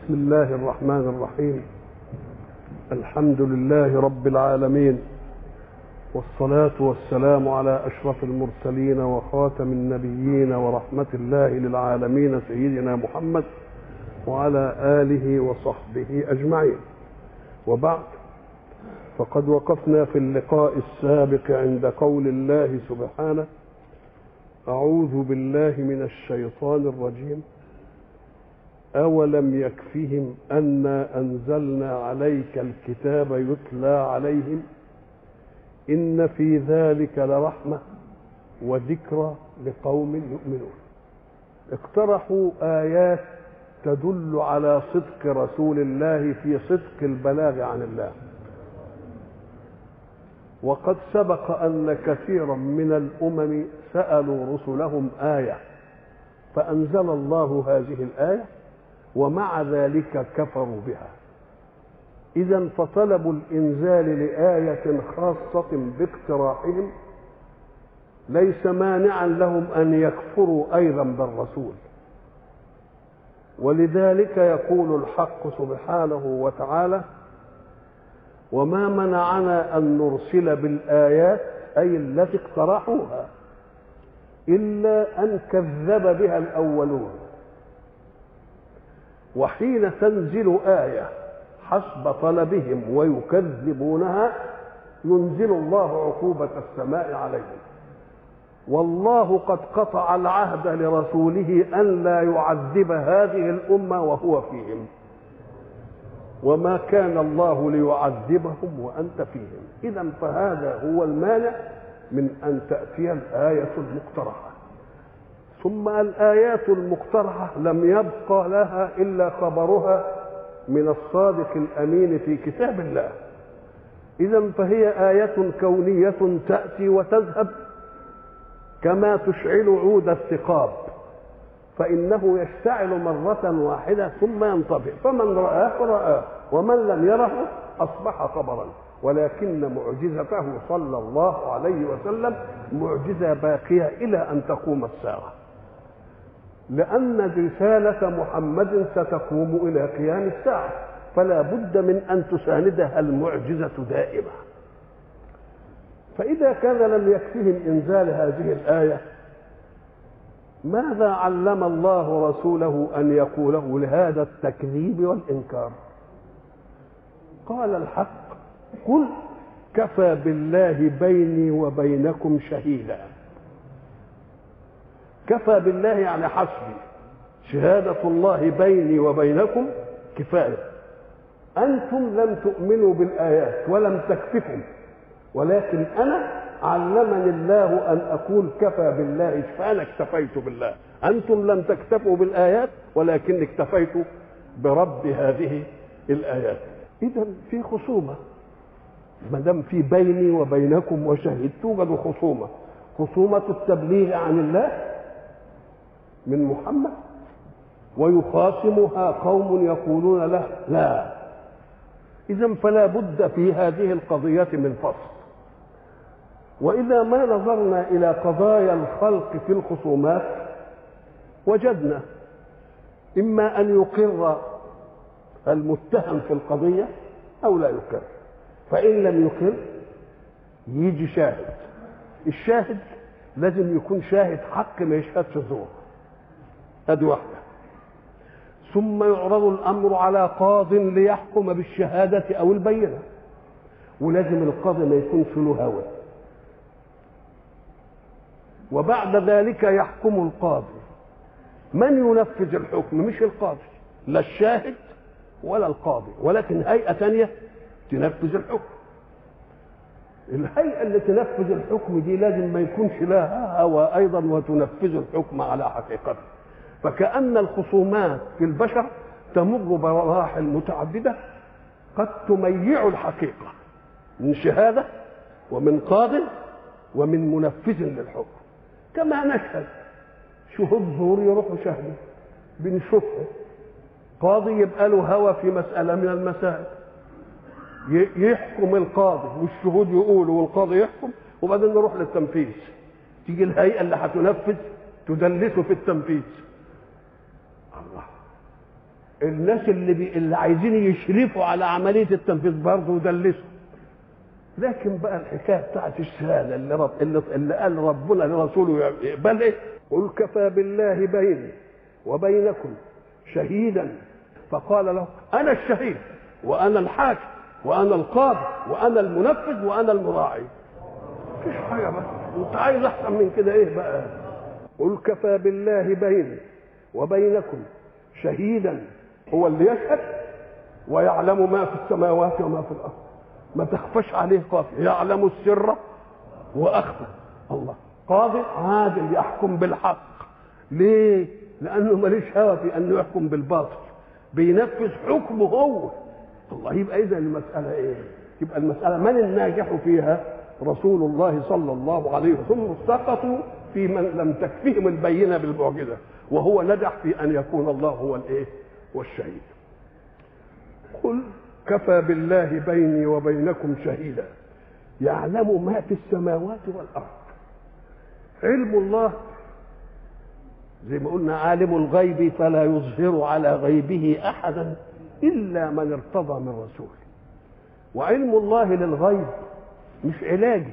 بسم الله الرحمن الرحيم الحمد لله رب العالمين والصلاة والسلام على أشرف المرسلين وخاتم النبيين ورحمة الله للعالمين سيدنا محمد وعلى آله وصحبه أجمعين وبعد فقد وقفنا في اللقاء السابق عند قول الله سبحانه أعوذ بالله من الشيطان الرجيم أولم يكفهم أنا أنزلنا عليك الكتاب يتلى عليهم إن في ذلك لرحمة وذكرى لقوم يؤمنون اقترحوا آيات تدل على صدق رسول الله في صدق البلاغ عن الله وقد سبق أن كثيرا من الأمم سألوا رسلهم آية فأنزل الله هذه الآية ومع ذلك كفروا بها إذا فطلب الإنزال لآية خاصة باقتراحهم ليس مانعا لهم أن يكفروا أيضا بالرسول ولذلك يقول الحق سبحانه وتعالى وما منعنا أن نرسل بالآيات أي التي اقترحوها إلا أن كذب بها الأولون وحين تنزل آية حسب طلبهم ويكذبونها ينزل الله عقوبة السماء عليهم والله قد قطع العهد لرسوله أن لا يعذب هذه الأمة وهو فيهم وما كان الله ليعذبهم وأنت فيهم إذا فهذا هو المانع من أن تأتي الآية المقترحة ثم الآيات المقترحة لم يبقى لها إلا خبرها من الصادق الأمين في كتاب الله إذا فهي آية كونية تأتي وتذهب كما تشعل عود الثقاب فإنه يشتعل مرة واحدة ثم ينطفئ فمن رآه رآه ومن لم يره أصبح خبرا ولكن معجزته صلى الله عليه وسلم معجزة باقية إلى أن تقوم الساعة لأن رسالة محمد ستقوم إلى قيام الساعة فلا بد من أن تساندها المعجزة دائمة فإذا كان لم يكفهم إنزال هذه الآية ماذا علم الله رسوله أن يقوله لهذا التكذيب والإنكار قال الحق قل كفى بالله بيني وبينكم شهيدا كفى بالله يعني حسبي شهادة الله بيني وبينكم كفاية أنتم لم تؤمنوا بالآيات ولم تكفكم ولكن أنا علمني الله أن أقول كفى بالله فأنا اكتفيت بالله أنتم لم تكتفوا بالآيات ولكن اكتفيت برب هذه الآيات إذا في خصومة ما دام في بيني وبينكم وشهد توجد خصومة خصومة التبليغ عن الله من محمد ويخاصمها قوم يقولون له لا إذا فلا بد في هذه القضية من فصل وإذا ما نظرنا إلى قضايا الخلق في الخصومات وجدنا إما أن يقر المتهم في القضية أو لا يقر فإن لم يقر يجي شاهد الشاهد لازم يكون شاهد حق ما يشهدش زور ادي واحده ثم يعرض الامر على قاض ليحكم بالشهاده او البينه ولازم القاضي ما يكونش له هوى وبعد ذلك يحكم القاضي من ينفذ الحكم مش القاضي لا الشاهد ولا القاضي ولكن هيئه ثانيه تنفذ الحكم الهيئه اللي تنفذ الحكم دي لازم ما يكونش لها هوى ايضا وتنفذ الحكم على حقيقته فكأن الخصومات في البشر تمر بمراحل متعددة قد تميع الحقيقة من شهادة ومن قاض ومن منفذ للحكم كما نشهد شهود زور يروحوا شهدوا بنشوفها قاضي يبقى له هوى في مسألة من المسائل يحكم القاضي والشهود يقولوا والقاضي يحكم وبعدين نروح للتنفيذ تيجي الهيئة اللي هتنفذ تدلسه في التنفيذ الله الناس اللي بي... اللي عايزين يشرفوا على عمليه التنفيذ برضه يدلسوا لكن بقى الحكايه بتاعت الشهاده اللي, رب... اللي... اللي قال ربنا لرسوله يقبل ايه؟ قل كفى بالله بيني وبينكم شهيدا فقال له انا الشهيد وانا الحاكم وانا القاضي وانا المنفذ وانا المراعي مفيش حاجه بس انت عايز احسن من كده ايه بقى قل كفى بالله بيني وبينكم شهيدا هو اللي يشهد ويعلم ما في السماوات وما في الارض ما تخفش عليه قافية يعلم السر واخفى الله قاضي عادل يحكم بالحق ليه لانه ماليش هوى في انه يحكم بالباطل بينفذ حكمه هو الله يبقى اذا المساله ايه يبقى المساله من الناجح فيها رسول الله صلى الله عليه وسلم سقطوا في من لم تكفهم البينه بالمعجزه وهو نجح في ان يكون الله هو الايه والشهيد قل كفى بالله بيني وبينكم شهيدا يعلم ما في السماوات والارض علم الله زي ما قلنا عالم الغيب فلا يظهر على غيبه احدا الا من ارتضى من رسول وعلم الله للغيب مش علاجي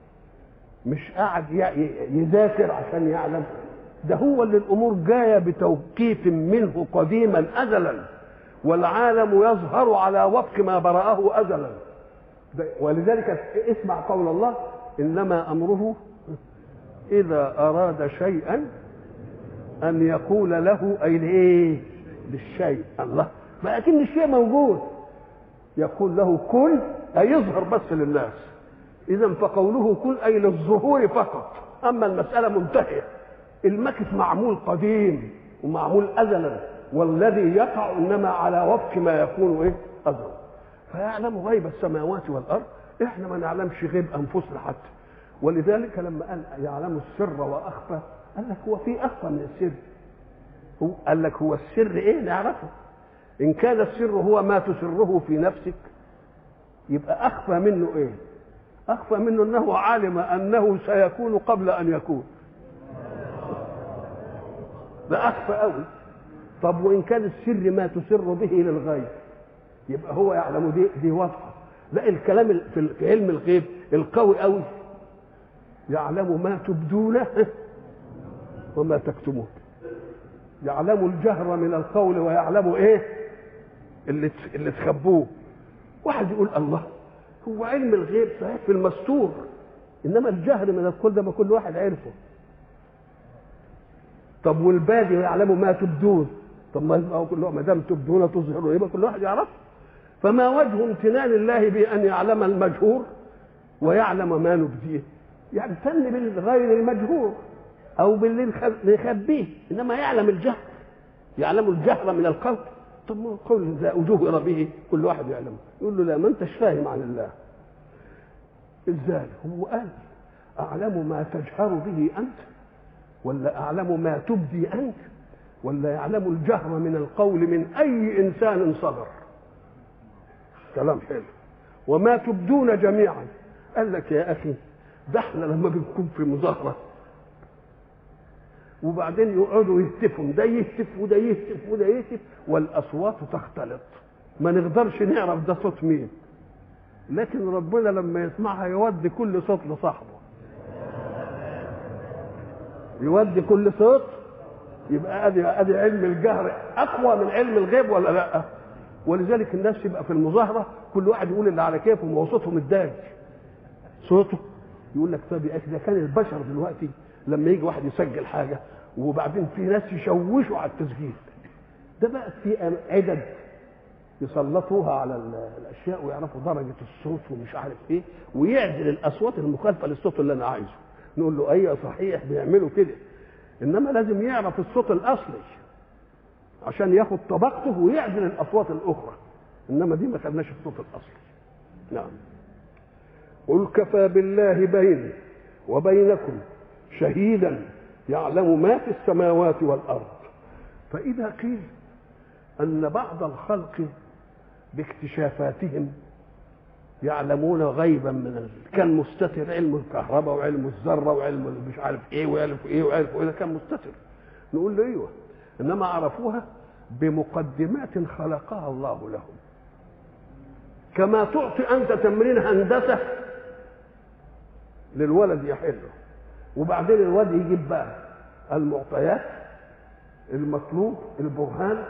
مش قاعد يذاكر عشان يعلم ده هو اللي الامور جايه بتوقيف منه قديما ازلا والعالم يظهر على وفق ما برأه ازلا ولذلك اسمع قول الله انما امره اذا اراد شيئا ان يقول له اي لايه للشيء الله ما اكن الشيء موجود يقول له كن اي يظهر بس للناس اذا فقوله كن اي للظهور فقط اما المساله منتهيه المكث معمول قديم ومعمول ازلا والذي يقع انما على وفق ما يكون ايه ازلا فيعلم غيب السماوات والارض احنا ما نعلمش غيب انفسنا حتى ولذلك لما قال يعلم السر واخفى قال لك هو في اخفى من السر هو قال لك هو السر ايه نعرفه ان كان السر هو ما تسره في نفسك يبقى اخفى منه ايه اخفى منه انه علم انه سيكون قبل ان يكون ده اخفى قوي طب وان كان السر ما تسر به للغيب يبقى هو يعلم دي دي واضحه لا الكلام في علم الغيب القوي قوي يعلم ما تبدونه وما تكتمون يعلم الجهر من القول ويعلم ايه اللي اللي تخبوه واحد يقول الله هو علم الغيب صحيح في المستور انما الجهر من القول ده ما كل واحد عرفه طب والبادي يعلم ما تبدون طب ما كل ما دام تبدون تظهرون يبقى كل واحد يعرف فما وجه امتنان الله بان يعلم المجهور ويعلم ما نبديه يعني فن بالغير المجهور او باللي نخبيه انما يعلم الجهر يعلم الجهر من القول طب ما القول اذا اجهر به كل واحد يعلمه يقول له لا ما انتش فاهم عن الله ازاي هو قال اعلم ما تجهر به انت ولا اعلم ما تبدي انت ولا يعلم الجهر من القول من اي انسان صدر كلام حلو وما تبدون جميعا قال لك يا اخي ده احنا لما بنكون في مظاهره وبعدين يقعدوا يهتفوا ده يهتف وده يهتف وده يهتف والاصوات تختلط ما نقدرش نعرف ده صوت مين لكن ربنا لما يسمعها يودي كل صوت لصاحبه يودي كل صوت يبقى ادي ادي علم الجهر اقوى من علم الغيب ولا لا ولذلك الناس يبقى في المظاهره كل واحد يقول اللي على كيفه وهو صوته متضايق صوته يقول لك طب يا اخي ده كان البشر دلوقتي لما يجي واحد يسجل حاجه وبعدين في ناس يشوشوا على التسجيل ده بقى في عدد يسلطوها على الاشياء ويعرفوا درجه الصوت ومش عارف ايه ويعدل الاصوات المخالفه للصوت اللي انا عايزه نقول له ايوه صحيح بيعملوا كده انما لازم يعرف الصوت الاصلي عشان ياخد طبقته ويعدل الاصوات الاخرى انما دي ما خدناش الصوت الاصلي نعم قل كفى بالله بيني وبينكم شهيدا يعلم ما في السماوات والارض فاذا قيل ان بعض الخلق باكتشافاتهم يعلمون غيبا من ال... كان مستتر علم الكهرباء وعلم الذره وعلم مش عارف ايه وعلم ايه وعلم ايه ده كان مستتر نقول له ايوه انما عرفوها بمقدمات خلقها الله لهم كما تعطي انت تمرين هندسه للولد يحله وبعدين الولد يجيب بقى المعطيات المطلوب البرهان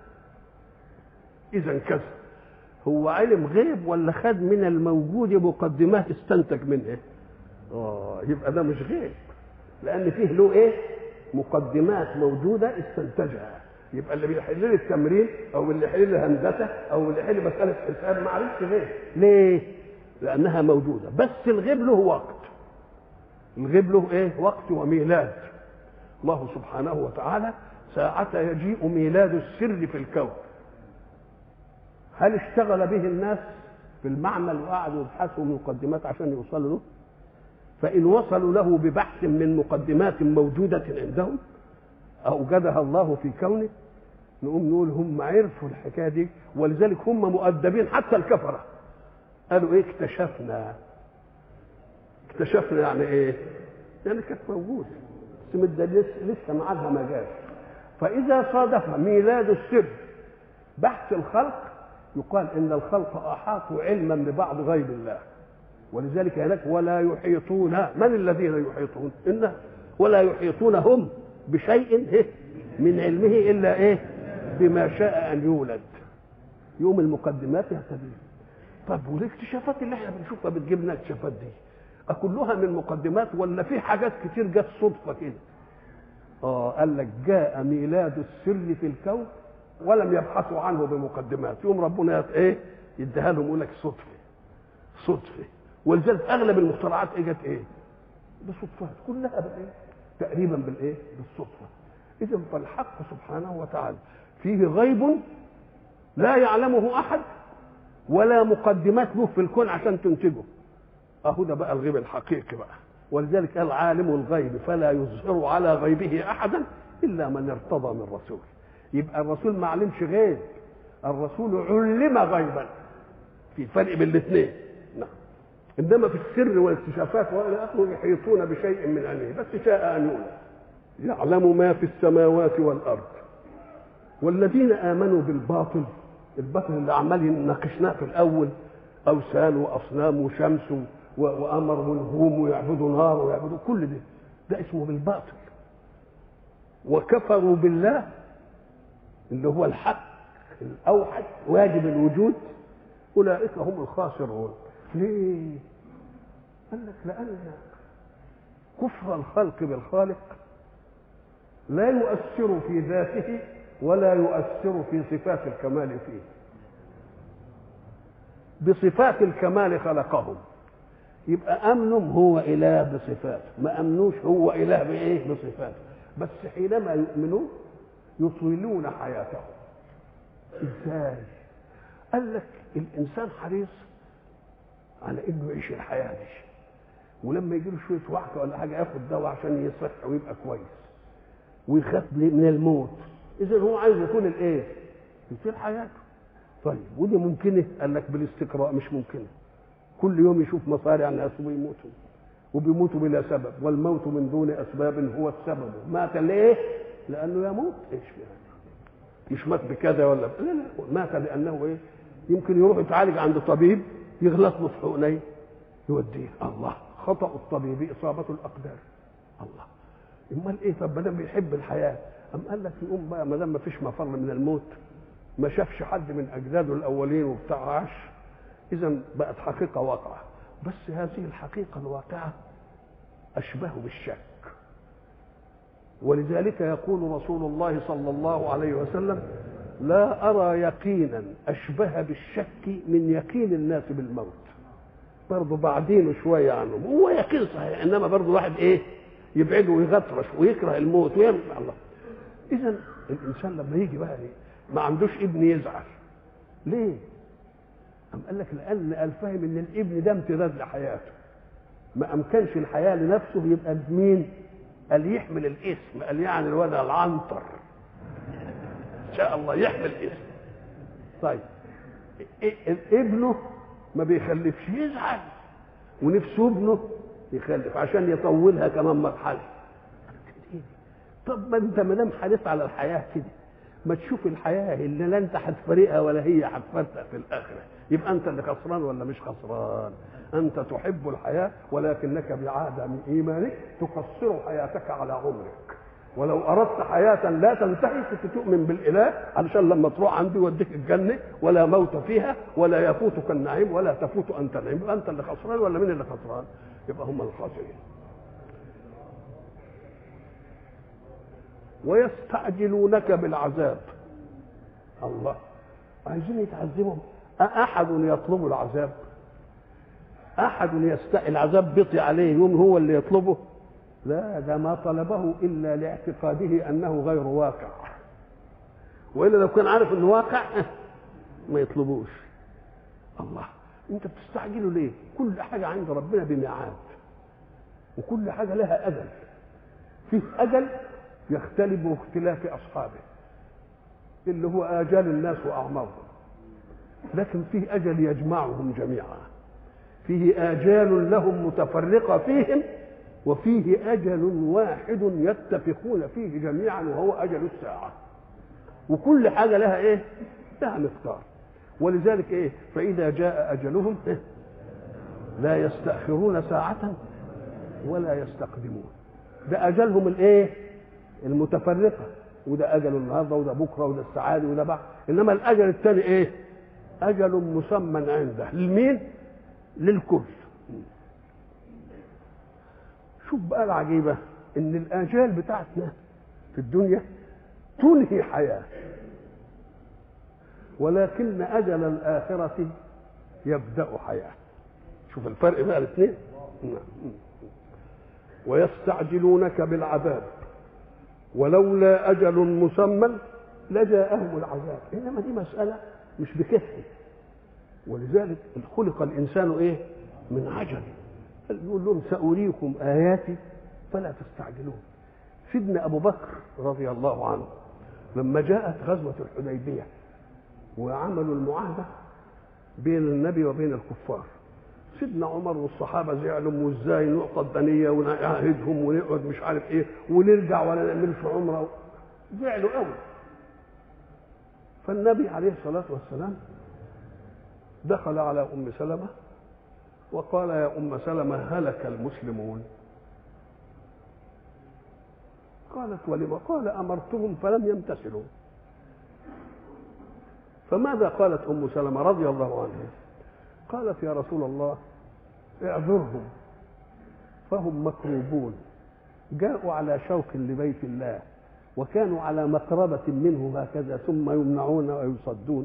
اذا كذا هو علم غيب ولا خد من الموجود مقدمات استنتج منها اه يبقى ده مش غيب لان فيه له ايه مقدمات موجوده استنتجها يبقى اللي بيحل لي التمرين او اللي يحل لي الهندسه او اللي يحل مساله حساب ما عرفش غيب ليه لانها موجوده بس الغيب له وقت الغيب له ايه وقت وميلاد الله سبحانه وتعالى ساعة يجيء ميلاد السر في الكون هل اشتغل به الناس في المعمل وقعدوا يبحثوا مقدمات عشان يوصلوا له فإن وصلوا له ببحث من مقدمات موجودة عندهم أوجدها الله في كونه نقوم نقول هم عرفوا الحكاية دي ولذلك هم مؤدبين حتى الكفرة قالوا ايه اكتشفنا اكتشفنا يعني ايه يعني كانت موجودة بس مدة لسه, لسه معادها ما جاش فإذا صادف ميلاد السر بحث الخلق يقال إن الخلق أحاطوا علما ببعض غيب الله ولذلك هناك ولا يحيطون من الذين يحيطون إن ولا يحيطون هم بشيء من علمه إلا إيه بما شاء أن يولد يوم المقدمات يهتدي طب والاكتشافات اللي احنا بنشوفها بتجيب لنا اكتشافات دي كلها من مقدمات ولا في حاجات كتير جت صدفه كده اه قال لك جاء ميلاد السر في الكون ولم يبحثوا عنه بمقدمات يوم ربنا ايه يديها لهم يقول لك صدفه صدفه ولذلك اغلب المخترعات اجت ايه بصدفات كلها بالايه تقريبا بالايه بالصدفه اذا فالحق سبحانه وتعالى فيه غيب لا يعلمه احد ولا مقدمات له في الكون عشان تنتجه اهو ده بقى الغيب الحقيقي بقى ولذلك قال عالم الغيب فلا يظهر على غيبه احدا الا من ارتضى من رسول يبقى الرسول ما علمش غيب الرسول علم غيبا في فرق بين الاثنين نعم انما في السر والاكتشافات والى اخره يحيطون بشيء من علمه بس شاء ان يولد يعلم ما في السماوات والارض والذين امنوا بالباطل الباطل اللي عمال ناقشناه في الاول اوثان واصنام وشمس وقمر ونجوم ويعبدوا نار ويعبدوا كل ده ده اسمه بالباطل وكفروا بالله اللي هو الحق الاوحد واجب الوجود اولئك هم الخاسرون ليه قال لك لان كفر الخلق بالخالق لا يؤثر في ذاته ولا يؤثر في صفات الكمال فيه بصفات الكمال خلقهم يبقى امنهم هو اله بصفاته ما امنوش هو اله بايه بصفاته بس حينما يؤمنون يطيلون حياتهم ازاي قال لك الانسان حريص على انه يعيش الحياه دي ولما يجي له شويه وحكه ولا حاجه ياخد دواء عشان يصح ويبقى كويس ويخاف من الموت اذا هو عايز يكون الايه يطيل حياته طيب ودي ممكنه قال لك بالاستقراء مش ممكنه كل يوم يشوف مصارع الناس وبيموتوا وبيموتوا بلا سبب والموت من دون اسباب هو السبب مات ليه لانه يموت ايش يعني مش مات بكذا ولا ب... لا لا مات لانه ايه يمكن يروح يتعالج عند طبيب يغلط له في حقنيه يوديه الله خطا الطبيب اصابه الاقدار الله امال ايه طب ما دام بيحب الحياه ام قال لك يقوم بقى ما دام ما فيش مفر من الموت ما شافش حد من اجداده الاولين وبتاع عاش اذا بقت حقيقه واقعه بس هذه الحقيقه الواقعه اشبه بالشك ولذلك يقول رسول الله صلى الله عليه وسلم لا ارى يقينا اشبه بالشك من يقين الناس بالموت برضه بعدين شويه عنهم هو يقين صحيح انما برضه واحد ايه يبعده ويغطرش ويكره الموت ويرجع الله اذا الانسان لما يجي بقى إيه؟ ما عندوش ابن يزعل ليه أم قال لك لأن قال فاهم إن الابن ده امتداد لحياته ما أمكنش الحياة لنفسه يبقى مين؟ قال يحمل الاسم قال يعني الولد العنتر إن شاء الله يحمل اسم طيب ابنه ما بيخلفش يزعل ونفسه ابنه يخلف عشان يطولها كمان مرحلة طب ما انت ما دام حريص على الحياة كده ما تشوف الحياه اللي لا انت هتفارقها ولا هي هتفارقك في الاخره يبقى انت اللي خسران ولا مش خسران انت تحب الحياه ولكنك بعدم ايمانك تقصر حياتك على عمرك ولو اردت حياه لا تنتهي كنت تؤمن بالاله علشان لما تروح عنده يوديك الجنه ولا موت فيها ولا يفوتك النعيم ولا تفوت انت النعيم يبقى انت اللي خسران ولا مين اللي خسران؟ يبقى هم الخاسرين. ويستعجلونك بالعذاب الله عايزين يتعذبهم أحد يطلب العذاب أحد يستحي العذاب بيطي عليه يوم هو اللي يطلبه لا ده ما طلبه إلا لاعتقاده أنه غير واقع وإلا لو كان عارف أنه واقع ما يطلبوش الله أنت بتستعجله ليه كل حاجة عند ربنا بميعاد وكل حاجة لها أجل فيه أجل يختلف باختلاف أصحابه اللي هو آجال الناس وأعمارهم لكن فيه أجل يجمعهم جميعا فيه آجال لهم متفرقة فيهم وفيه أجل واحد يتفقون فيه جميعا وهو أجل الساعة وكل حاجة لها إيه؟ لها مقدار ولذلك إيه؟ فإذا جاء أجلهم إيه؟ لا يستأخرون ساعة ولا يستقدمون ده أجلهم الإيه؟ المتفرقة وده أجل النهارده وده بكرة وده السعادة وده بعد إنما الأجل الثاني إيه؟ أجل مسمى عنده لمين؟ للكل شوف بقى العجيبة إن الآجال بتاعتنا في الدنيا تنهي حياة ولكن أجل الآخرة يبدأ حياة شوف الفرق بقى الاثنين ويستعجلونك بالعذاب ولولا أجل مسمى لجاءهم العذاب إنما دي مسألة مش بكفه ولذلك خلق الإنسان إيه من عجل يقول لهم سأريكم آياتي فلا تستعجلون سيدنا أبو بكر رضي الله عنه لما جاءت غزوة الحديبية وعملوا المعاهدة بين النبي وبين الكفار سيدنا عمر والصحابة زعلوا وازاي نعطى الدنية ونعاهدهم ونقعد مش عارف ايه ونرجع ولا نعملش عمرة زعلوا قوي فالنبي عليه الصلاة والسلام دخل على أم سلمة وقال يا أم سلمة هلك المسلمون قالت ولم قال أمرتهم فلم يمتثلوا فماذا قالت أم سلمة رضي الله عنها قالت يا رسول الله اعذرهم فهم مكروبون جاءوا على شوك لبيت الله وكانوا على مقربة منه هكذا ثم يمنعون ويصدون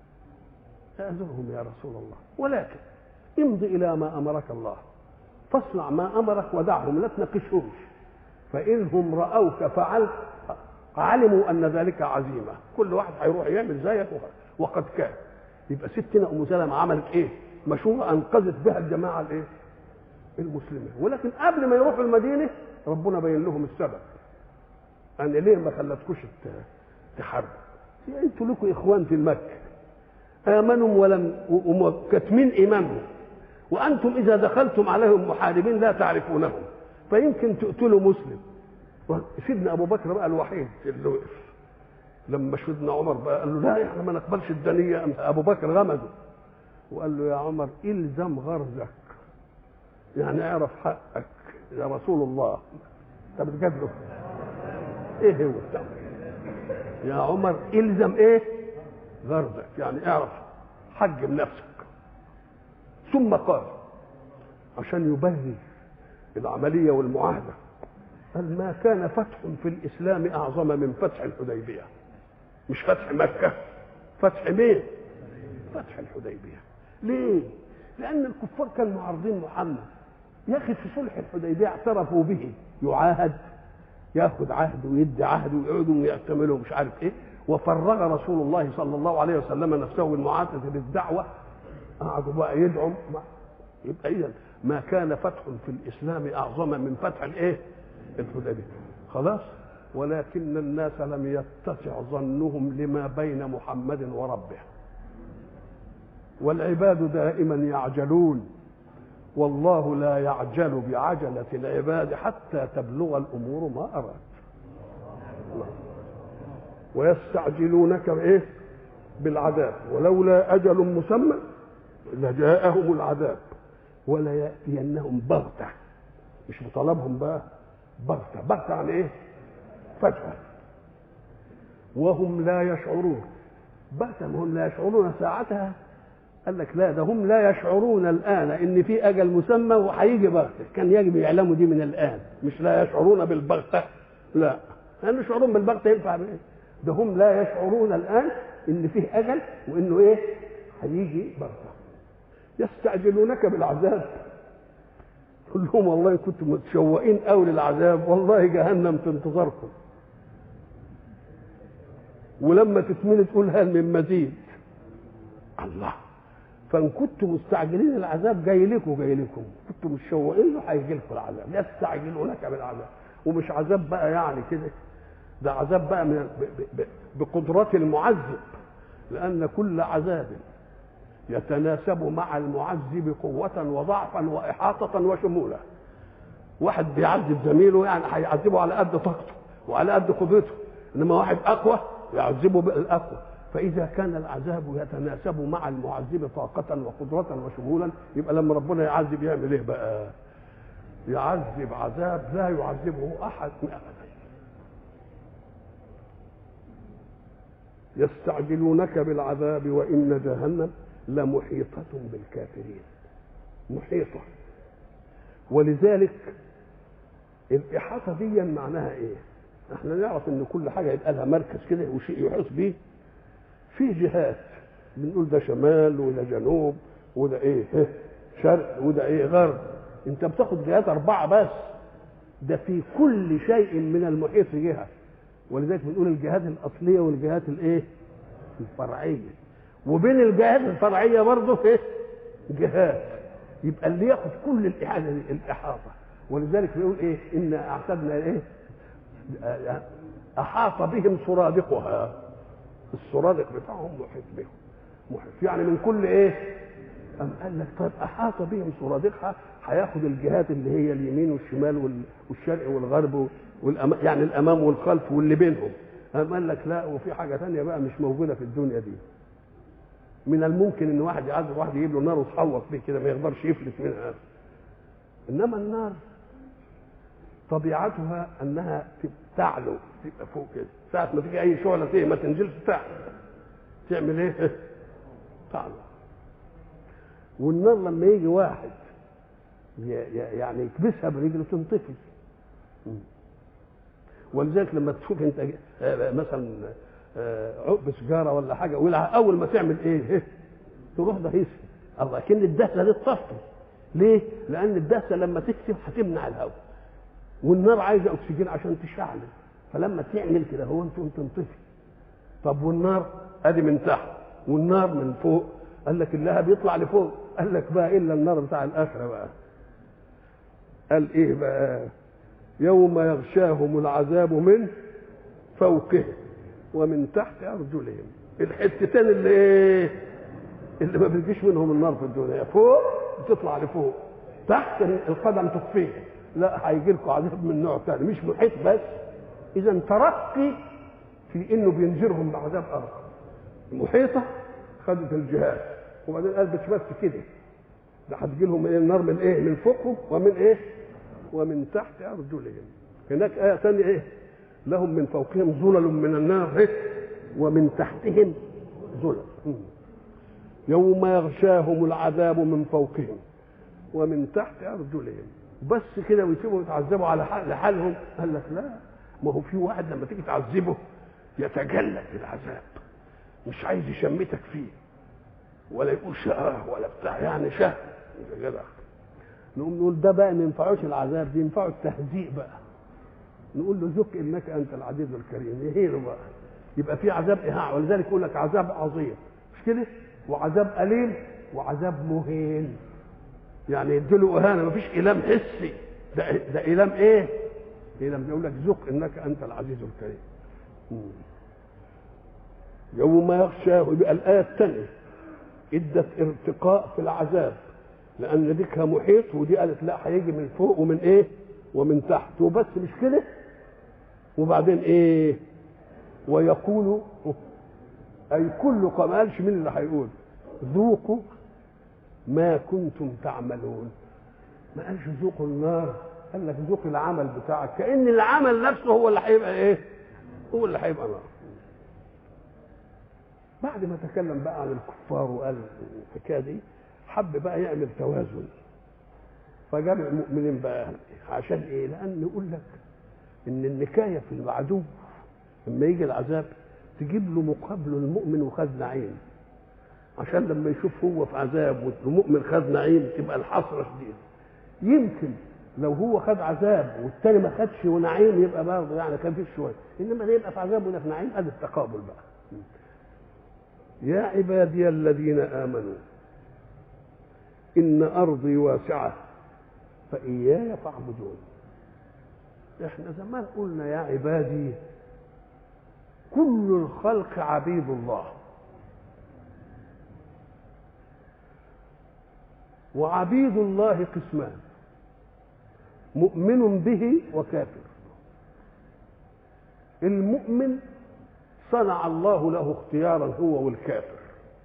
اعذرهم يا رسول الله ولكن امض إلى ما أمرك الله فاصنع ما أمرك ودعهم لا تناقشهمش فإنهم رأوك فعلت علموا أن ذلك عزيمة كل واحد هيروح يعمل زيك وقد كان يبقى ستنا أم سلمة عملت إيه؟ مشورة أنقذت بها الجماعة الإيه؟ المسلمين ولكن قبل ما يروحوا المدينة ربنا بين لهم السبب أن ليه ما خلتكوش تحاربوا انتوا لكم إخوان في المكة آمنوا ولم وكاتمين إيمانهم وأنتم إذا دخلتم عليهم محاربين لا تعرفونهم فيمكن تقتلوا مسلم سيدنا أبو بكر بقى الوحيد اللي وقف لما سيدنا عمر بقى قال له لا احنا ما نقبلش الدنية أبو بكر غمزه وقال له يا عمر الزم غرزك يعني اعرف حقك يا رسول الله انت بتجادله ايه هو التمر يا عمر الزم ايه غرزك يعني اعرف حجم نفسك ثم قال عشان يبرر العمليه والمعاهده قال ما كان فتح في الاسلام اعظم من فتح الحديبيه مش فتح مكه فتح مين فتح الحديبيه ليه لان الكفار كانوا معارضين محمد يا اخي في صلح الحديبيه اعترفوا به يعاهد ياخذ عهد ويدي عهد ويقعدوا ويعتملوا مش عارف ايه وفرغ رسول الله صلى الله عليه وسلم نفسه من معاتة للدعوة قعدوا بقى يدعوا يبقى إذا ما كان فتح في الإسلام أعظم من فتح الإيه؟ الحديبية خلاص ولكن الناس لم يتسع ظنهم لما بين محمد وربه والعباد دائما يعجلون والله لا يعجل بعجلة العباد حتى تبلغ الأمور ما أراد الله ويستعجلونك بايه بالعذاب ولولا اجل مسمى لجاءهم العذاب ولا ياتينهم بغته مش بطلبهم بقى بغته بغته عن ايه فجاه وهم لا يشعرون بغته ما هم لا يشعرون ساعتها قال لك لا ده هم لا يشعرون الان ان في اجل مسمى وهيجي بغته كان يجب يعلموا دي من الان مش لا يشعرون بالبغته لا لان يشعرون بالبغته ينفع بايه ده هم لا يشعرون الان ان فيه اجل وانه ايه هيجي بغته يستعجلونك بالعذاب قل لهم والله كنتم متشوقين قوي للعذاب والله جهنم في انتظاركم ولما تتمني تقول هل من مزيد الله فان كنتم مستعجلين العذاب جاي لكم جاي لكم كنتم متشوقين له هيجي لكم العذاب يستعجلونك بالعذاب ومش عذاب بقى يعني كده ده عذاب بقى من ب- ب- بقدرات المعذب لان كل عذاب يتناسب مع المعذب قوة وضعفا وإحاطة وشمولة واحد بيعذب زميله يعني هيعذبه على قد طاقته وعلى قد قدرته انما واحد اقوى يعذبه بالاقوى فاذا كان العذاب يتناسب مع المعذب طاقة وقدرة وشمولا يبقى لما ربنا يعذب يعمل ايه بقى؟ يعذب عذاب لا يعذبه احد ابدا يستعجلونك بالعذاب وان جهنم لمحيطة بالكافرين محيطة ولذلك الإحاطة دي معناها إيه؟ احنا نعرف ان كل حاجة يبقى لها مركز كده وشيء يحيط به في جهات بنقول ده شمال وده جنوب وده ايه ها، شرق وده ايه غرب انت بتاخد جهات اربعة بس ده في كل شيء من المحيط جهة ولذلك بنقول الجهات الأصلية والجهات الايه الفرعية وبين الجهات الفرعيه برضه ايه؟ جهات يبقى اللي ياخد كل الاحاطه دي الاحاطه ولذلك بيقول ايه؟ ان اعتدنا ايه؟ احاط بهم سرادقها السرادق بتاعهم محيط بهم محيط يعني من كل ايه؟ أم قال لك طيب أحاط بهم سرادقها هياخد الجهات اللي هي اليمين والشمال وال- والشرق والغرب والأمام يعني الأمام والخلف واللي بينهم أم قال لك لا وفي حاجة تانية بقى مش موجودة في الدنيا دي من الممكن ان واحد يعذب واحد يجيب له نار وتحوط بيه كده ما يقدرش يفلت منها انما النار طبيعتها انها تعلو تبقى فوق كده ساعة ما تيجي اي شعلة فيه ما تنزلش تحت تعمل ايه؟ تعلو والنار لما يجي واحد ي- ي- يعني يكبسها برجله تنطفي ولذلك لما تشوف انت آه، مثلا آه، عقب سجاره ولا حاجه ولها اول ما تعمل ايه تروح دهيسها الله كن الدهسه دي تطفي ليه؟ لان الدهسه لما تكتم هتمنع الهواء والنار عايزه اكسجين عشان تشعل فلما تعمل كده هو انتم تنطفي طب والنار ادي من تحت والنار من فوق قال لك اللهب يطلع لفوق قال لك بقى الا النار بتاع الاخره بقى قال ايه بقى يوم يغشاهم العذاب من فوقهم ومن تحت ارجلهم الحتتين اللي ايه اللي ما بيجيش منهم النار في الدنيا فوق بتطلع لفوق تحت القدم تطفيه لا هيجي لكم عذاب من نوع ثاني مش محيط بس اذا ترقي في انه بينذرهم بعذاب اخر محيطه خدت الجهاد وبعدين قال مش بس كده ده هتجي لهم ايه النار من ايه من فوقهم ومن ايه ومن تحت ارجلهم هناك ايه ثانيه ايه لهم من فوقهم ظلل من النار إيه؟ ومن تحتهم ظلل مم. يوم يغشاهم العذاب من فوقهم ومن تحت ارجلهم بس كده ويسيبهم يتعذبوا على حال لحالهم قال لك لا ما هو في واحد لما تيجي تعذبه يتجلى في العذاب مش عايز يشمتك فيه ولا يقول شاه ولا بتاع يعني شه يا جدع نقوم نقول ده بقى ما ينفعوش العذاب دي ينفعه التهزيء بقى نقول له ذك انك انت العزيز الكريم يهينه بقى يبقى في عذاب ايهاع ولذلك يقول لك عذاب عظيم مش كده وعذاب اليم وعذاب مهين يعني يديله اهانه مفيش ايلام حسي ده ده ايلام ايه؟ ايلام يقول لك ذق انك انت العزيز الكريم مم. يوم يغشاه يبقى الايه الثانيه ادت ارتقاء في العذاب لان ديك محيط ودي قالت لا هيجي من فوق ومن ايه؟ ومن تحت وبس مش كده وبعدين ايه؟ ويقول أي كل ما قالش مين اللي هيقول ذوقوا ما كنتم تعملون ما قالش ذوقوا النار قال لك ذوق العمل بتاعك كأن العمل نفسه هو اللي هيبقى ايه هو اللي هيبقى نار بعد ما تكلم بقى عن الكفار وقال الحكايه دي حب بقى يعمل توازن فجاب المؤمنين بقى عشان ايه؟ لان يقول لك ان النكايه في العدو لما يجي العذاب تجيب له مقابله المؤمن وخد نعيم عشان لما يشوف هو في عذاب والمؤمن خد نعيم تبقى الحسره شديده يمكن لو هو خد عذاب والتاني ما خدش ونعيم يبقى برضه يعني كان فيه شويه انما ده يبقى في عذاب وده في نعيم ادي التقابل بقى يا عبادي الذين امنوا ان ارضي واسعه فاياي فاعبدون احنا زمان قلنا يا عبادي كل الخلق عبيد الله وعبيد الله قسمان مؤمن به وكافر المؤمن صنع الله له اختيارا هو والكافر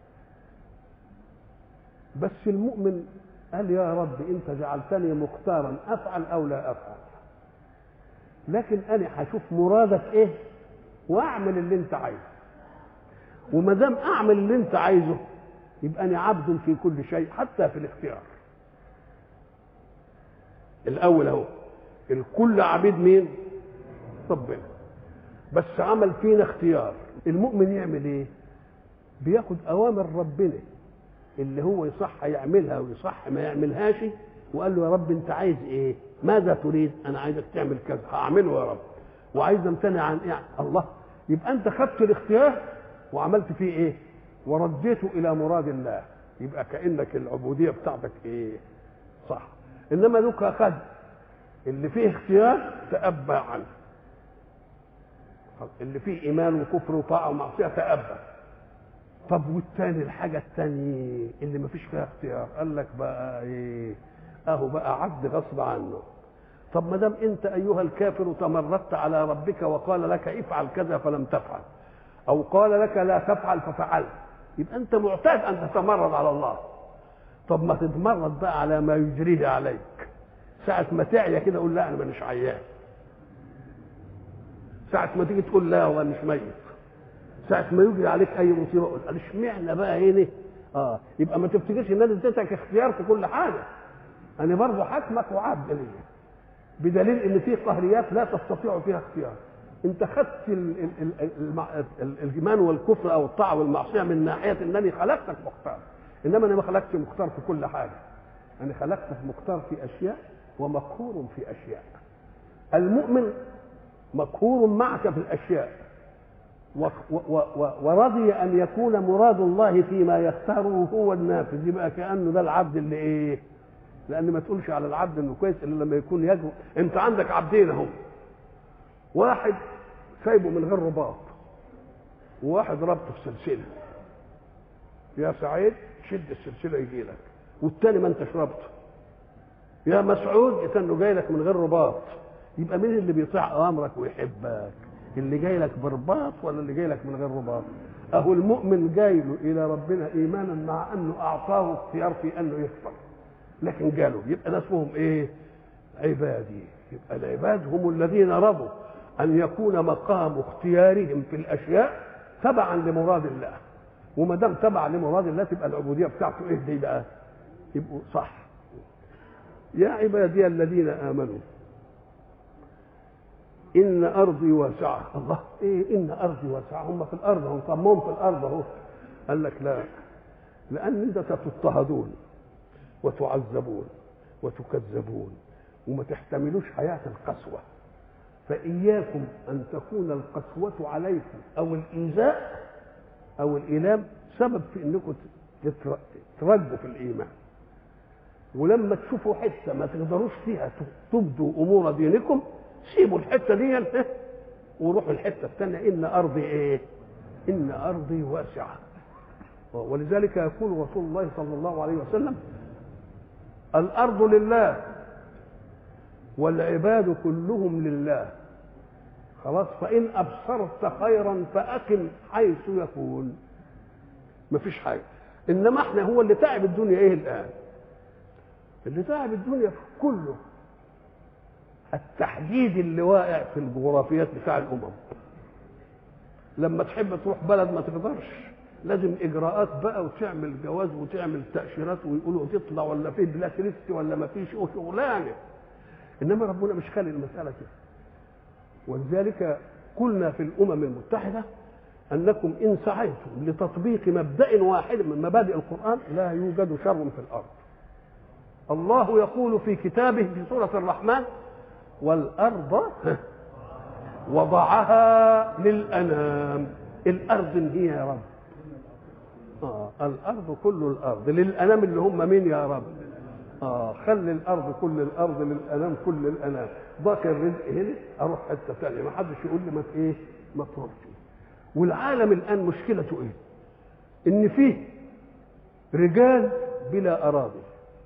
بس المؤمن قال يا رب انت جعلتني مختارا افعل او لا افعل لكن انا هشوف مرادك ايه واعمل اللي انت عايزه وما دام اعمل اللي انت عايزه يبقى انا عبد في كل شيء حتى في الاختيار الاول اهو الكل عبيد مين ربنا بس عمل فينا اختيار المؤمن يعمل ايه بياخد اوامر ربنا اللي هو يصح يعملها ويصح ما يعملهاش وقال له يا رب انت عايز ايه ماذا تريد انا عايزك تعمل كذا هعمله يا رب وعايز امتنع عن ايه الله يبقى انت خدت الاختيار وعملت فيه ايه ورديته الى مراد الله يبقى كانك العبوديه بتاعتك ايه صح انما لك اخذ اللي فيه اختيار تأبى عنه اللي فيه ايمان وكفر وطاعه ومعصيه تأبى طب والتاني الحاجه التانية اللي ما فيش فيها اختيار قال لك بقى ايه اهو بقى عبد غصب عنه طب ما دام انت ايها الكافر تمردت على ربك وقال لك افعل كذا فلم تفعل او قال لك لا تفعل ففعلت يبقى انت معتاد ان تتمرد على الله طب ما تتمرد بقى على ما يجريه عليك ساعة ما تعيا كده قول لا انا مانيش عيان ساعة ما تيجي تقول لا والله مش ميت ساعة ما يجري عليك أي مصيبة قول قال اشمعنى بقى هنا؟ اه يبقى ما تفتكرش ان انا اديتك اختيار في كل حاجة انا برضه حكمك وعبد ليا بدليل ان في قهريات لا تستطيع فيها اختيار انت خدت ال ال ال ال ال الايمان والكفر او الطاعه والمعصيه من ناحيه انني خلقتك مختار انما انا ما خلقتش مختار في كل حاجه انا خلقتك مختار في اشياء ومقهور في اشياء المؤمن مقهور معك في الاشياء و و و ورضي ان يكون مراد الله فيما يختاره هو النافذ يبقى كانه ده العبد اللي ايه لان ما تقولش على العبد انه كويس الا لما يكون يجو انت عندك عبدين اهم واحد سايبه من غير رباط وواحد ربطه في سلسله يا سعيد شد السلسله يجي لك والتاني ما انتش ربطه يا مسعود يتنه جاي لك من غير رباط يبقى مين اللي بيطيع اوامرك ويحبك اللي جاي لك برباط ولا اللي جاي لك من غير رباط اهو المؤمن جاي له الى ربنا ايمانا مع انه اعطاه اختيار في انه يكفر لكن قالوا يبقى ده اسمهم ايه عبادي يبقى العباد هم الذين رضوا ان يكون مقام اختيارهم في الاشياء تبعا لمراد الله وما دام تبع لمراد الله تبقى العبوديه بتاعته ايه دي بقى يبقوا صح يا عبادي الذين امنوا ان ارضي واسعه الله ايه ان ارضي واسعه هم في الارض هم طمهم في الارض اهو قال لك لا لان انت ستضطهدون وتعذبون وتكذبون وما تحتملوش حياه القسوه فاياكم ان تكون القسوه عليكم او الايذاء او الايلام سبب في انكم ترجوا في الايمان ولما تشوفوا حته ما تقدروش فيها تبدوا امور دينكم سيبوا الحته دي وروحوا الحته الثانيه ان ارضي ايه؟ ان ارضي واسعه ولذلك يقول رسول الله صلى الله عليه وسلم الارض لله والعباد كلهم لله خلاص فإن أبصرت خيرا فأقم حيث يكون مفيش حاجة إنما احنا هو اللي تعب الدنيا إيه الآن اللي تعب الدنيا كله التحديد اللي واقع في الجغرافيات بتاع الأمم لما تحب تروح بلد ما تقدرش لازم اجراءات بقى وتعمل جواز وتعمل تاشيرات ويقولوا تطلع ولا في بلاك ليست ولا ما فيش شغلانه انما ربنا مش خالي المساله كده ولذلك قلنا في الامم المتحده انكم ان سعيتم لتطبيق مبدا واحد من مبادئ القران لا يوجد شر في الارض الله يقول في كتابه في سوره الرحمن والارض وضعها للانام الارض هي يا رب آه الارض كل الارض للانام اللي هم مين يا رب اه خلي الارض كل الارض للانام كل الانام ضاق الرزق هنا اروح حته ثانيه ما حدش يقول لي ما ايه ما تروحش والعالم الان مشكلته ايه ان فيه رجال بلا اراضي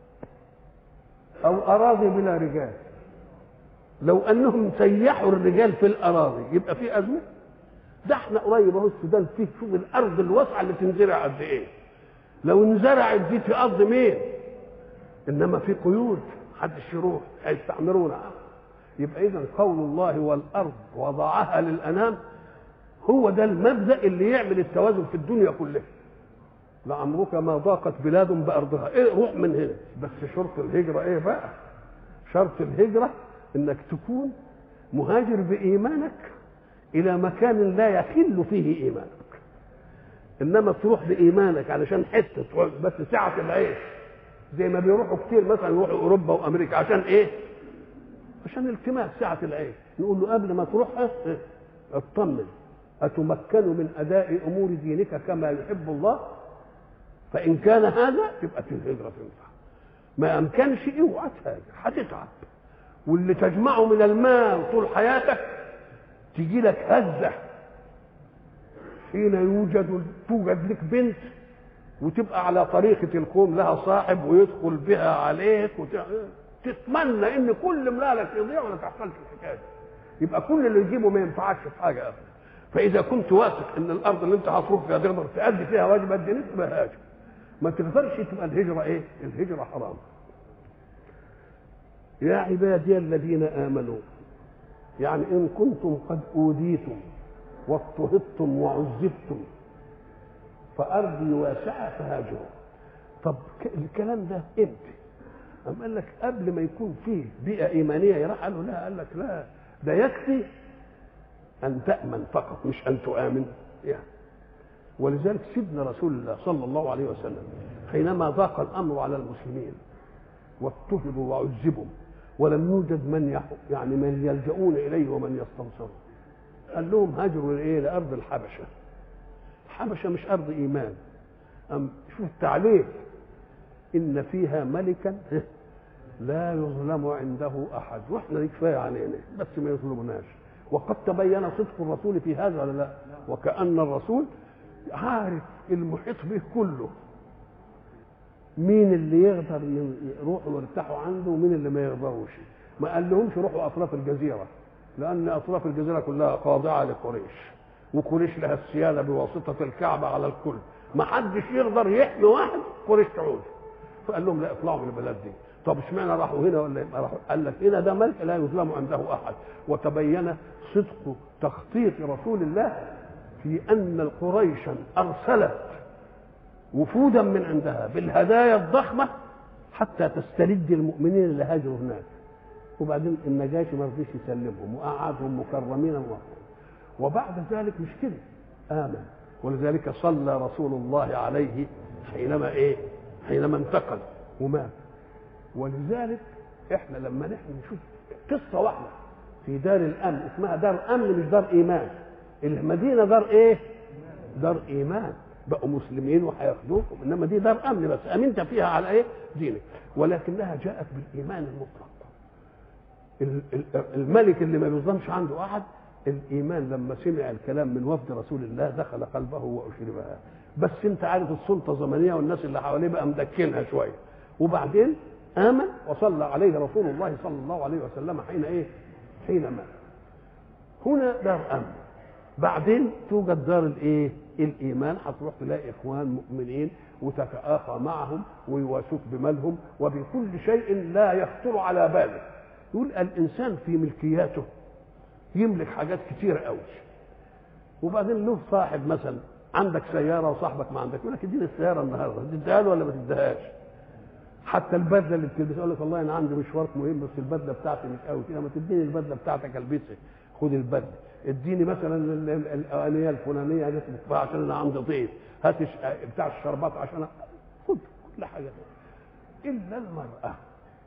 او اراضي بلا رجال لو انهم سيحوا الرجال في الاراضي يبقى في ازمه ده احنا قريب اهو السودان فيه شوف الارض الواسعه اللي تنزرع قد ايه لو انزرعت دي في ارض مين انما في قيود محدش يروح هيستعمرونا يبقى اذا قول الله والارض وضعها للانام هو ده المبدا اللي يعمل التوازن في الدنيا كلها لعمرك ما ضاقت بلاد بارضها ايه روح من هنا بس شرط الهجره ايه بقى شرط الهجره انك تكون مهاجر بايمانك الى مكان لا يخل فيه ايمانك انما تروح بايمانك علشان حته بس سعه العيش زي ما بيروحوا كتير مثلا يروحوا اوروبا وامريكا عشان ايه عشان التماس سعه العيش نقول له قبل ما تروح اه اطمن اتمكن من اداء امور دينك كما يحب الله فان كان هذا تبقى في الهجره تنفع ما امكنش اوعى تهاجر هتتعب واللي تجمعه من المال طول حياتك تجي لك هزه حين يوجد توجد لك بنت وتبقى على طريقة القوم لها صاحب ويدخل بها عليك وتتمنى ان كل مالك يضيع ولا تحصلش الحكايه يبقى كل اللي يجيبه ما ينفعكش في حاجه ابدا فاذا كنت واثق ان الارض اللي انت هتروح فيها تقدر تأدي فيها واجبات دينك تبقى هاجر ما تقدرش تبقى الهجره ايه؟ الهجره حرام يا عبادي الذين امنوا يعني ان كنتم قد اوذيتم واضطهدتم وعذبتم فارضي واسعه فهاجروا طب الكلام ده امتى أم قال لك قبل ما يكون فيه بيئة إيمانية راح قال له لا قال لك لا ده يكفي أن تأمن فقط مش أن تؤمن يعني ولذلك سيدنا رسول الله صلى الله عليه وسلم حينما ضاق الأمر على المسلمين واضطهدوا وعذبوا ولم يوجد من يعني من يلجؤون إليه ومن يستنصرون قال لهم هاجروا إيه لأرض الحبشة الحبشة مش أرض إيمان أم شوف التعليق إن فيها ملكا لا يظلم عنده أحد وإحنا كفاية علينا بس ما يظلمناش وقد تبين صدق الرسول في هذا ولا لا وكأن الرسول عارف المحيط به كله مين اللي يقدر يروحوا ويرتاحوا عنده ومين اللي ما يقدروش ما قال لهمش روحوا اطراف الجزيره لان اطراف الجزيره كلها خاضعه لقريش وقريش لها السياده بواسطه الكعبه على الكل ما حدش يقدر يحمي واحد قريش تعود فقال لهم لا اطلعوا من البلد دي طب اشمعنى راحوا هنا ولا راحوا قال لك هنا ده ملك لا يظلم عنده احد وتبين صدق تخطيط رسول الله في ان قريشا ارسلت وفودا من عندها بالهدايا الضخمه حتى تسترد المؤمنين اللي هاجروا هناك وبعدين النجاشي ما رضيش يسلمهم وقعدهم مكرمين ومحفوظ وبعد ذلك مش كده امن ولذلك صلى رسول الله عليه حينما ايه حينما انتقل ومات ولذلك احنا لما نحن نشوف قصه واحده في دار الامن اسمها دار امن مش دار ايمان المدينه دار ايه دار ايمان بقوا مسلمين وهياخدوكم انما دي دار امن بس امنت فيها على ايه دينك ولكنها جاءت بالايمان المطلق الملك اللي ما بيظلمش عنده احد الايمان لما سمع الكلام من وفد رسول الله دخل قلبه واشربها بس انت عارف السلطه زمنيه والناس اللي حواليه بقى مدكنها شويه وبعدين امن وصلى عليه رسول الله صلى الله عليه وسلم حين ايه حين مات هنا دار امن بعدين توجد دار الايه الايمان هتروح تلاقي اخوان مؤمنين وتتآخى معهم ويواسوك بمالهم وبكل شيء لا يخطر على باله يقول الانسان في ملكياته يملك حاجات كتير قوي وبعدين له صاحب مثلا عندك سياره وصاحبك ما عندك يقول لك اديني السياره النهارده تديها له ولا ما تديهاش حتى البدله اللي بتلبسها يقول لك والله انا عندي مشوار مهم بس البدله بتاعتي مش قوي كده ما تديني البدله بتاعتك البسها خد البدله اديني مثلا ال- ال- الاغنيه الفلانيه دي تدفعها عشان انا عندي ضيف هات الش- بتاع الشربات عشان أ- خد كل حاجه الا المراه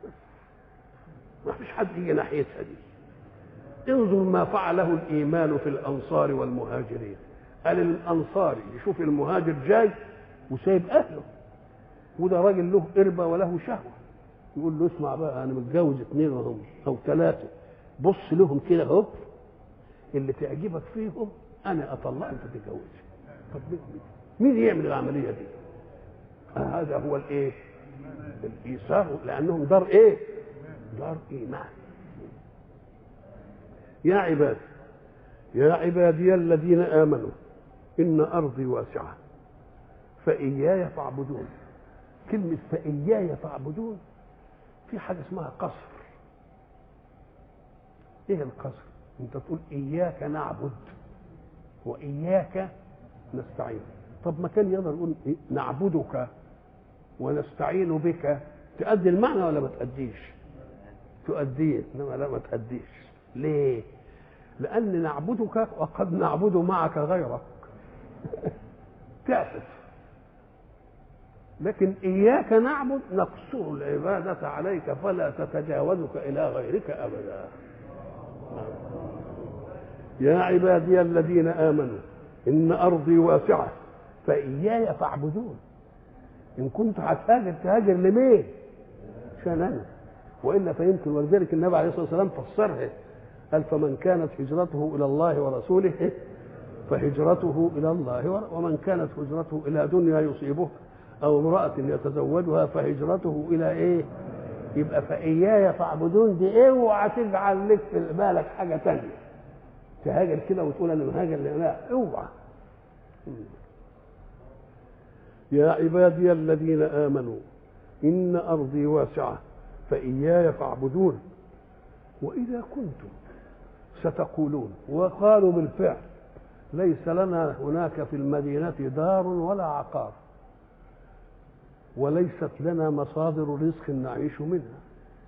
ما فيش حد يجي ناحيتها دي انظر ما فعله الايمان في الانصار والمهاجرين قال الانصاري يشوف المهاجر جاي وسايب اهله وده راجل له قربه وله شهوه يقول له اسمع بقى انا متجوز اثنين وهم او ثلاثه بص لهم كده اهو اللي تعجبك فيهم انا اطلقك انت تتجوزها طب مين- مين يعمل العمليه دي؟ آه هذا هو الايه؟ الايثار لانهم دار ايه؟ دار ايمان يا عبادي يا عبادي الذين امنوا ان ارضي واسعه فاياي فاعبدون كلمه فاياي فاعبدون في حاجه اسمها قصر ايه القصر انت تقول اياك نعبد واياك نستعين طب ما كان يقدر يقول إيه؟ نعبدك ونستعين بك تؤدي المعنى ولا ما تأديش تؤديه انما لا ما تأديش ليه لأن نعبدك وقد نعبد معك غيرك تعطف لكن إياك نعبد نقصر العبادة عليك فلا تتجاوزك إلى غيرك أبدا يا عبادي الذين آمنوا إن أرضي واسعة فإياي فاعبدون إن كنت هتهاجر تهاجر لمين؟ عشان أنا وإلا فيمكن ولذلك النبي عليه الصلاة والسلام فسرها قال فمن كانت هجرته إلى الله ورسوله فهجرته إلى الله ور- ومن كانت هجرته إلى دنيا يصيبها أو امرأة يتزوجها فهجرته إلى إيه؟ يبقى فإياي فاعبدون دي اوعى تجعل لك في بالك حاجة تانية تهاجر كده وتقول أنا مهاجر لا اوعى يا عبادي الذين آمنوا إن أرضي واسعة فإياي فاعبدون وإذا كنتم ستقولون وقالوا بالفعل ليس لنا هناك في المدينة دار ولا عقار وليست لنا مصادر رزق نعيش منها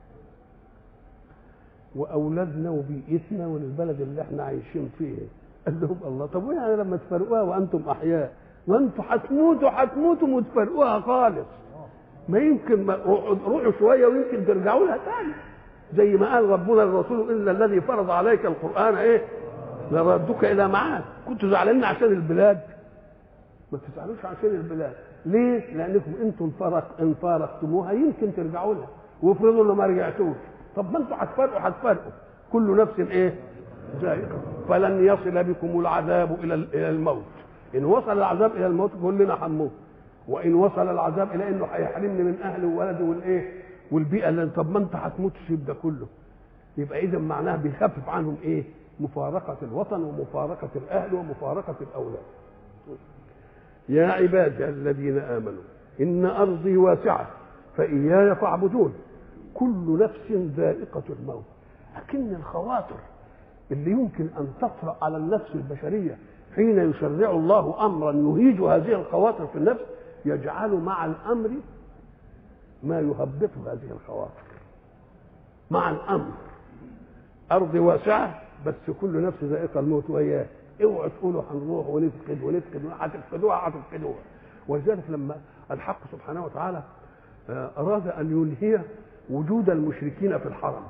وأولادنا وبيئتنا والبلد اللي احنا عايشين فيه قال لهم الله طب وين لما تفرقوها وأنتم أحياء ما أنتم هتموتوا هتموتوا وتفرقوها خالص ما يمكن ما روحوا شويه ويمكن ترجعوا لها تاني زي ما قال ربنا للرسول ان الذي فرض عليك القران ايه لردك الى معاد كنتوا زعلانين عشان البلاد ما تزعلوش عشان البلاد ليه؟ لانكم انتم فرق ان فارقتموها يمكن ترجعوا لها وافرضوا انه ما رجعتوش طب ما انتوا هتفرقوا هتفرقوا كل نفس ايه؟ ذائقه فلن يصل بكم العذاب الى الى الموت ان وصل العذاب الى الموت كلنا هنموت وان وصل العذاب الى انه هيحرمني من اهلي وولدي والايه والبيئه اللي طب ما انت هتموت تسيب ده كله يبقى اذا معناها بيخفف عنهم ايه مفارقه الوطن ومفارقه الاهل ومفارقه الاولاد يا عبادي الذين امنوا ان ارضي واسعه فاياي فاعبدون كل نفس ذائقه الموت لكن الخواطر اللي يمكن ان تطرا على النفس البشريه حين يشرع الله امرا يهيج هذه الخواطر في النفس يجعل مع الامر ما يهبط هذه الخواطر مع الامر ارض واسعه بس كل نفس ذائقه الموت وياه اوعوا تقولوا هنروح ونفقد ونفقد هتفقدوها هتفقدوها ولذلك لما الحق سبحانه وتعالى آه، اراد ان ينهي وجود المشركين في الحرم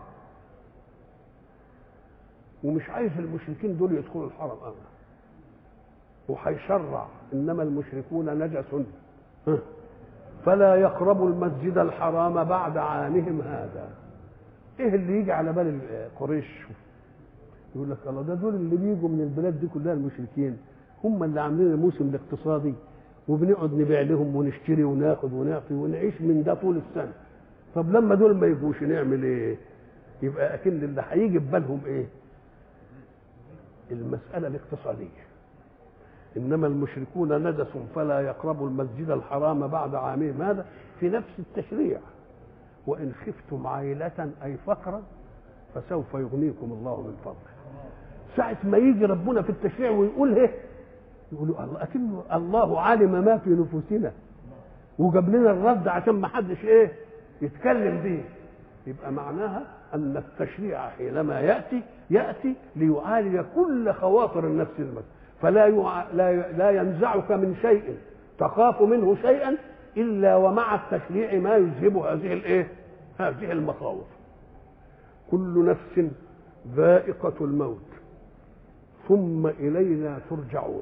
ومش عايز المشركين دول يدخلوا الحرم ابدا وهيشرع انما المشركون نجس ها. فلا يقربوا المسجد الحرام بعد عامهم هذا ايه اللي يجي على بال قريش يقول لك الله ده دول اللي بيجوا من البلاد دي كلها المشركين هم اللي عاملين الموسم الاقتصادي وبنقعد نبيع لهم ونشتري وناخد ونعطي ونعيش من ده طول السنه طب لما دول ما يجوش نعمل ايه يبقى اكن اللي هيجي في بالهم ايه المسألة الاقتصادية إنما المشركون نجس فلا يقربوا المسجد الحرام بعد عامهم هذا في نفس التشريع وإن خفتم عائلة أي فقرا فسوف يغنيكم الله من فضله ساعة ما يجي ربنا في التشريع ويقول ايه يقولوا الله أكنه الله علم ما في نفوسنا وجاب لنا الرد عشان ما حدش ايه يتكلم به يبقى معناها ان التشريع حينما ياتي ياتي ليعالج كل خواطر النفس المسلمة فلا يع... لا لا ينزعك من شيء تخاف منه شيئا الا ومع التشريع ما يذهب هذه الايه هذه المخاوف كل نفس ذائقة الموت ثم إلينا ترجعون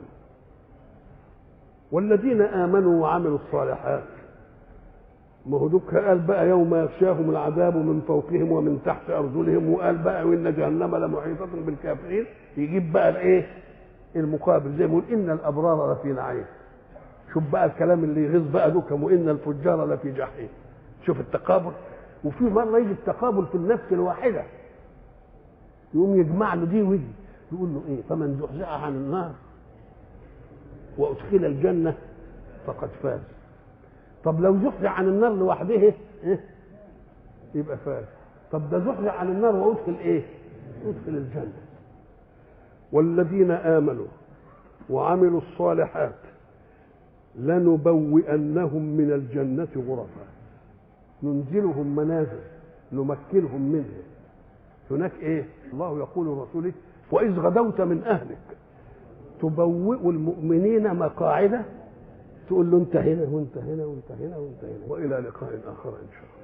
والذين آمنوا وعملوا الصالحات ما هو دوك قال بقى يوم يغشاهم العذاب من فوقهم ومن تحت أرجلهم وقال بقى وإن جهنم لمحيطة بالكافرين يجيب بقى الإيه المقابل زي ما يقول إن الأبرار لفي نعيم شوف بقى الكلام اللي يغيظ بقى دوك وإن الفجار لفي جحيم شوف التقابل وفي مرة يجي التقابل في النفس الواحدة يقوم يجمع له دي ودي يقول له ايه فمن زحزح عن النار وادخل الجنه فقد فاز طب لو زحزح عن النار لوحده إيه؟ يبقى فاز طب ده زحزح عن النار وادخل ايه ادخل الجنه والذين امنوا وعملوا الصالحات لنبوئنهم من الجنه غرفا ننزلهم منازل نمكنهم منها هناك ايه الله يقول لرسوله واذ غدوت من اهلك تبوئ المؤمنين مقاعد تقول له انت هنا وانت هنا وانت هنا وانت هنا والى لقاء اخر ان شاء الله